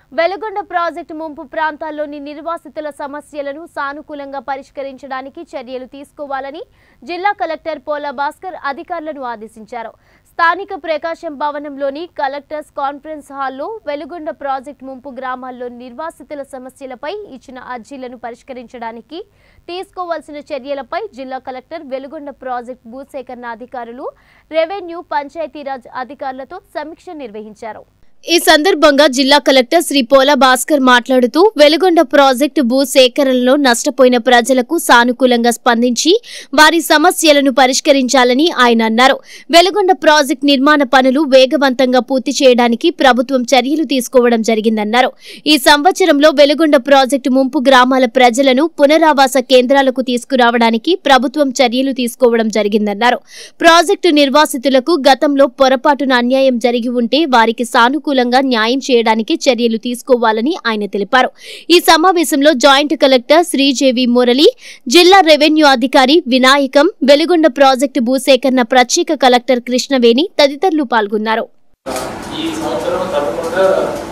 Veligonda project ముంపు ప్రాంతాల్లోని నిర్వాసితుల సమస్యలను సానుకూలంగా పరిష్కరించడానికి చర్యలు తీసుకోవాలని జిల్లా కలెక్టర్ పోల భాస్కర్ అధికారులను ఆదేశించారు స్థానిక ప్రకాశం భవనంలోని కలెక్టర్స్ కాన్ఫరెన్స్ హాల్లో వెలుగొండ ప్రాజెక్టు ముంపు గ్రామాల్లో నిర్వాసితుల సమస్యలపై ఇచ్చిన అర్జీలను పరిష్కరించడానికి తీసుకోవాల్సిన చర్యలపై జిల్లా కలెక్టర్ వెలుగొండ ప్రాజెక్టు భూసేకరణ అధికారులు రెవెన్యూ పంచాయతీరాజ్ అధికారులతో సమీక్ష నిర్వహించారు ఈ సందర్భంగా జిల్లా కలెక్టర్ శ్రీ పోల భాస్కర్ మాట్లాడుతూ వెలుగొండ ప్రాజెక్టు భూ సేకరణలో నష్టపోయిన ప్రజలకు సానుకూలంగా స్పందించి వారి సమస్యలను పరిష్కరించాలని ఆయన అన్నారు వెలుగొండ ప్రాజెక్టు నిర్మాణ పనులు వేగవంతంగా పూర్తి చేయడానికి ప్రభుత్వం చర్యలు తీసుకోవడం జరిగిందన్నారు ఈ సంవత్సరంలో వెలుగొండ ప్రాజెక్టు ముంపు గ్రామాల ప్రజలను పునరావాస కేంద్రాలకు తీసుకురావడానికి ప్రభుత్వం చర్యలు తీసుకోవడం జరిగిందన్నారు ప్రాజెక్టు నిర్వాసితులకు గతంలో పొరపాటున అన్యాయం జరిగి ఉంటే వారికి సానుకూలంగా న్యాయం చేయడానికి చర్యలు తీసుకోవాలని ఆయన తెలిపారు ఈ సమావేశంలో జాయింట్ కలెక్టర్ శ్రీజేవి మురళి జిల్లా రెవెన్యూ అధికారి వినాయకం వెలుగొండ ప్రాజెక్టు భూసేకరణ ప్రత్యేక కలెక్టర్ కృష్ణవేణి తదితరులు పాల్గొన్నారు ఈ సంవత్సరం తప్పకుండా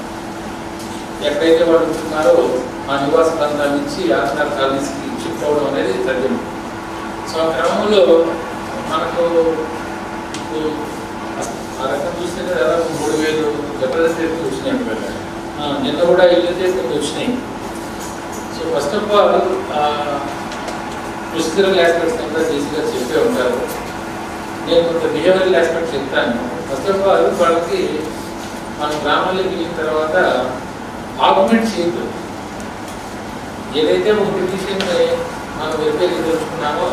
ఎక్కడైతే వాళ్ళు ఉంటున్నారో ఆ నివాస ప్రాంతాల నుంచి ఆంధ్ర కాలనీస్కి షిఫ్ట్ అవ్వడం అనేది జరిగింది సో ఆ క్రమంలో మనకు ఇప్పుడు ఆ రకం చూస్తే దాదాపు మూడు వేలు రిప్రజెంటేటివ్స్ వచ్చినాయి అన్నమాట. ఆ, నిన్న కూడా వెళ్ళితే కొన్ని వచ్చినాయి so first of all procedural aspects అంతా బేసిక్గా చెప్పే ఉంటారు నేను కొంత బిహేవియరల్ ఆస్పెక్ట్ చెప్తాను ఫస్ట్ ఆఫ్ ఆల్ వాళ్ళకి మన గ్రామాల్లోకి వెళ్ళిన తర్వాత ఆర్గ్యుమెంట్ చేయొద్దు ఏదైతే ఒక పిటిషన్ని మనం వెరిఫై తెలుసుకున్నామో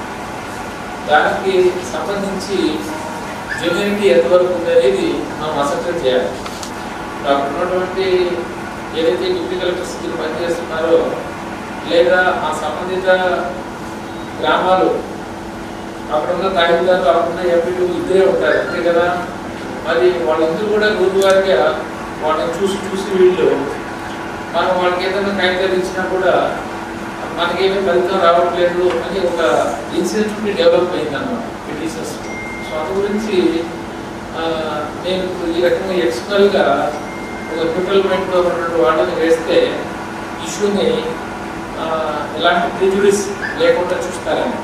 దానికి సంబంధించి జెన్యునిటీ ఎంతవరకు ఉంది అనేది మనం అసెప్ట్ చేయాలి అక్కడ ఉన్నటువంటి ఏదైతే డిప్యూటీ కలెక్టర్స్ మీరు పనిచేస్తున్నారో లేదా ఆ సంబంధిత గ్రామాలు అక్కడ ఉన్న తహసీల్దార్ అక్కడ ఉన్న ఎంపీలు ఇద్దరే ఉంటారు అంతే కదా మరి వాళ్ళందరూ కూడా రోజువారీగా వాళ్ళని చూసి చూసి వీళ్ళు మనం వాళ్ళకి ఏదైనా కాగితాలు ఇచ్చినా కూడా మనకేమీ ఫలితం రావట్లేదు అని ఒక ఇన్సిడెంట్ డెవలప్ అయింది అన్నమాట పిటిషన్స్ సో అందు గురించి ఆ, నేను ఇప్పుడు ఈ రకంగా ఎక్స్టర్నల్గా ఒక న్యూట్రల్ మైండ్లో ఉన్నటువంటి వాళ్ళని వేస్తే ఇష్యూని ఆ, ఎలాంటి ప్రిజుడిస్ లేకుండా చూస్తారని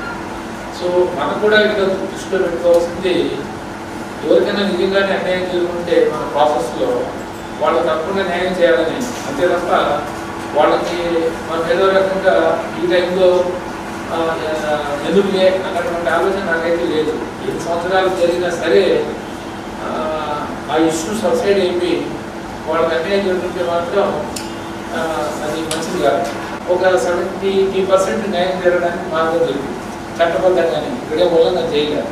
సో మనం కూడా ఇక్కడ దృష్టిలో పెట్టుకోవాల్సింది ఎవరికైనా నిజంగానే అన్యాయం జరుగుతుంటే మన ప్రాసెస్లో వాళ్ళు తప్పకుండా న్యాయం చేయాలని అంతే తప్ప వాళ్ళకి మనం ఏదో రకంగా ఈ టైంలో ఆ, ఎందుకులే అన్నటువంటి ఆలోచన నాకైతే లేదు ఎన్ని సంవత్సరాలు జరిగినా సరే ఆ, ఆ ఇష్యూ సబ్సైడ్ అయిపోయి వాళ్ళకి అన్యాయం జరుగుతుంటే మాత్రం ఆ, అది మంచిది కాదు ఒక సెవెంటీ టీ పర్సెంట్ న్యాయం జరగడానికి మార్గం దొరికింది చట్టబద్ధంగానే ఇక్కడే మూలంగా చేయలేదు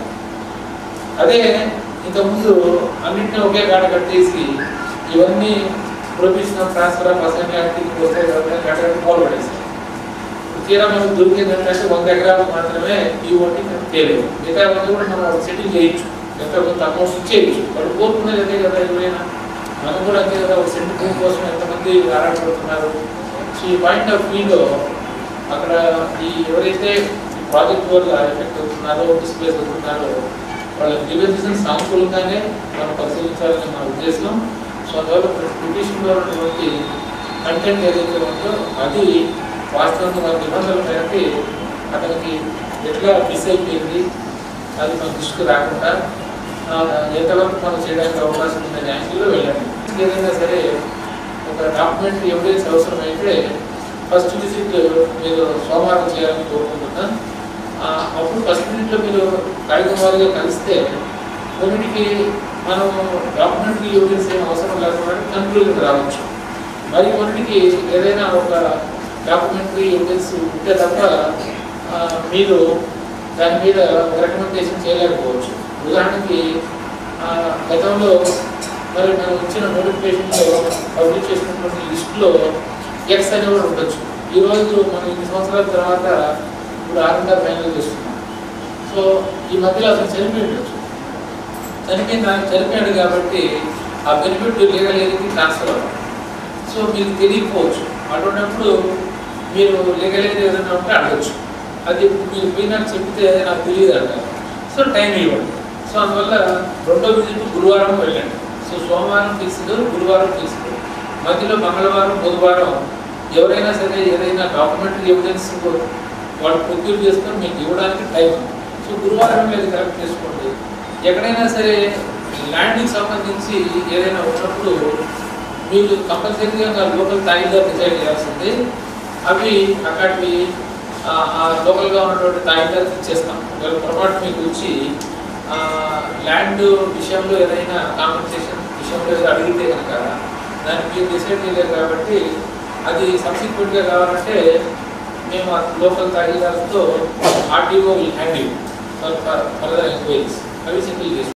అదే ఇంతకుముందు అన్నింటినీ ఒకే కాడ కట్టేసి ఇవన్నీ ప్రొఫెషనల్ ట్రాన్స్ఫర్ ఆఫ్ అసైన్మెంట్ వస్తాయి కట్టడానికి పాలు పడేసాయి తీరా మనకు దొరికింది ఏంటంటే వంద ఎకరాలు మాత్రమే ఈ ఓటి తేలేదు మిగతా వంద కూడా మనం సెటిల్ చేయొచ్చు ఎంత కొంత అమౌంట్ ఇచ్చేయచ్చు వాళ్ళు కోరుకునేది అదే కదా ఎవరైనా మనం కూడా అంతే కదా ఒక సెంటు భూమి కోసం ఎంతమంది ఆరాటపడుతున్నారు సో ఈ పాయింట్ ఆఫ్ వ్యూలో అక్కడ ఈ ఎవరైతే ఈ ప్రాజెక్ట్ వల్ల ఎఫెక్ట్ అవుతున్నారో డిస్ప్లేస్ అవుతున్నారో వాళ్ళ గ్రీవెన్సెస్ సానుకూలంగానే మనం పరిశీలించాలని నా ఉద్దేశం సో అందువల్ల పిటిషన్లో ఉన్నటువంటి కంటెంట్ ఏదైతే ఉందో అది వాస్తవంగా మన నిబంధనల మేరకి అతనికి ఎట్లా మిస్ అయిపోయింది అది మన దృష్టికి రాకుండా ఆ, ఎంతవరకు మనం చేయడానికి అవకాశం ఉందనే యాంగిల్లో వెళ్ళండి ఏదైనా సరే ఒక డాక్యుమెంట్ ఎవిడెన్స్ అవసరమైతే ఫస్ట్ విజిట్ మీరు సోమవారం చేయాలని కోరుకుంటున్నాను ఆ, అప్పుడు ఫస్ట్ విజిట్లో మీరు కాగితం వారిగా కలిస్తే కొన్నిటికి మనం డాక్యుమెంటరీ ఎవిడెన్స్ ఏం అవసరం లేకుండా కన్క్లూజన్ రావచ్చు మరి కొన్నిటికి ఏదైనా ఒక డాక్యుమెంటరీ ఎవిడెన్స్ ఉంటే తప్ప ఆ, మీరు దాని మీద ఒక రికమెండేషన్ చేయలేకపోవచ్చు ఉదాహరణకి ఆ, గతంలో మరి మనం ఇచ్చిన నోటిఫికేషన్లో పబ్లిష్ చేసినటువంటి లిస్టులో ఎక్స్ అని కూడా ఉండొచ్చు ఈరోజు మనం ఇన్ని సంవత్సరాల తర్వాత ఇప్పుడు ఆర్ఎంఆర్ ఫైనల్ చేస్తున్నాం సో ఈ మధ్యలో అతను చనిపోయి ఉండొచ్చు చనిపోయిన చనిపోయాడు కాబట్టి ఆ బెనిఫిట్ లీగల్ ఏరికి ట్రాన్స్ఫర్ అవ్వాలి సో మీకు తెలియకపోవచ్చు అటువంటిప్పుడు మీరు లీగల్ ఏది ఏదైనా ఉంటే అడగచ్చు అది మీరు పోయినాక చెప్తే నాకు తెలియదు అంటారు సో టైం ఇవ్వండి సో అందువల్ల రెండో విజిట్ గురువారం వెళ్ళండి సో సోమవారం ఫిక్స్డ్ గురువారం ఫిక్స్డ్ మధ్యలో మంగళవారం బుధవారం ఎవరైనా సరే ఏదైనా డాక్యుమెంటరీ ఎవిడెన్స్ వాళ్ళు ప్రొక్యూర్ చేసుకొని మీకు ఇవ్వడానికి టైం ఉంది. సో గురువారం మీద కరెక్ట్ చేసుకోండి ఎక్కడైనా సరే ల్యాండ్కి సంబంధించి ఏదైనా ఉన్నప్పుడు మీరు కంపల్సరీగా లోకల్ తాయిదారు డిసైడ్ చేయాల్సింది అవి అక్కడికి లోకల్గా ఉన్నటువంటి తాయిదారికి ఇచ్చేస్తాం ఒకవేళ పొరపాటు మీకు వచ్చి ల్యాండ్ విషయంలో ఏదైనా కాంపెన్సేషన్ విషయంలో ఏదో అడిగితే కనుక దాన్ని మీరు డిసైడ్ చేయలేదు కాబట్టి అది సబ్సిక్వెంట్గా కావాలంటే మేము ఆ లోకల్ తాగిదారులతో RTO will hand you for further enquiries అవి సింగిల్ చేస్తాం